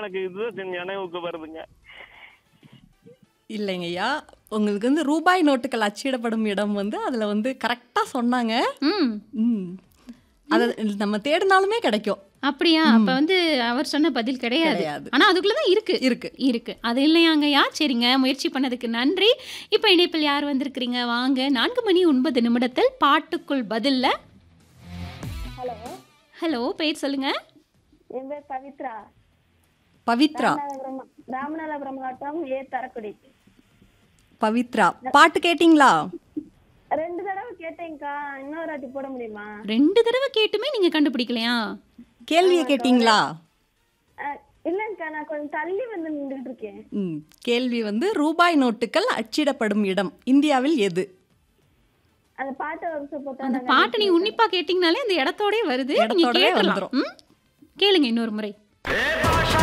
எனக்கு இதுதான் நினைவுக்கு வருதுங்க இல்லைங்க ஐயா உங்களுக்கு வந்து ரூபாய் நோட்டுகள் அச்சிடப்படும் இடம் வந்து அதில் வந்து கரெக்டாக சொன்னாங்க ம் ம் அதை நம்ம தேடினாலுமே கிடைக்கும் அப்படியா அப்ப வந்து அவர் சொன்ன பதில் கிடையாது கிடையாது. ஆனா அதுக்குள்ள தான் இருக்கு இருக்கு இருக்கு அது இல்லையாங்கய்யா சரிங்க முயற்சி பண்ணதுக்கு நன்றி இப்போ இணைப்பில் யார் வந்திருக்கிறீங்க வாங்க நான்கு மணி ஒன்பது நிமிடத்தில் பாட்டுக்குள் பதில்ல ஹலோ ஹலோ பேர் சொல்லுங்க என் பேர் பவித்ரா பவித்ரா ராமநாதபுரம் ராமநாதபுரம் மாவட்டம் ஏ தரக்குடி பவித்ரா பாட்டு கேட்டிங்களா ரெண்டு தடவை கேட்டேங்க்கா இன்னொரு வாட்டி போட முடியுமா ரெண்டு தடவை கேட்டுமே நீங்க கண்டுபிடிக்கலையா கேள்வியை கேட்டிங்களா அஹ், இல்லைங்கக்கா நான் கொஞ்சம் தள்ளி வந்து நின்றுட்டு இருக்கேன் ம் கேள்வி வந்து ரூபாய் நோட்டுகள் அச்சிடப்படும் இடம் இந்தியாவில் எது அந்த பாட்டை ஒரு நிமிஷம் போட்டா அந்த நான் பாட்டு நீ உன்னிப்பா கேட்டீங்கனாலே அந்த இடத்தோடயே வருது நீங்க இடத்தோடவே கேட்கலாம் வந்துரும். ம்? கேளுங்க இன்னொரு முறை ஏ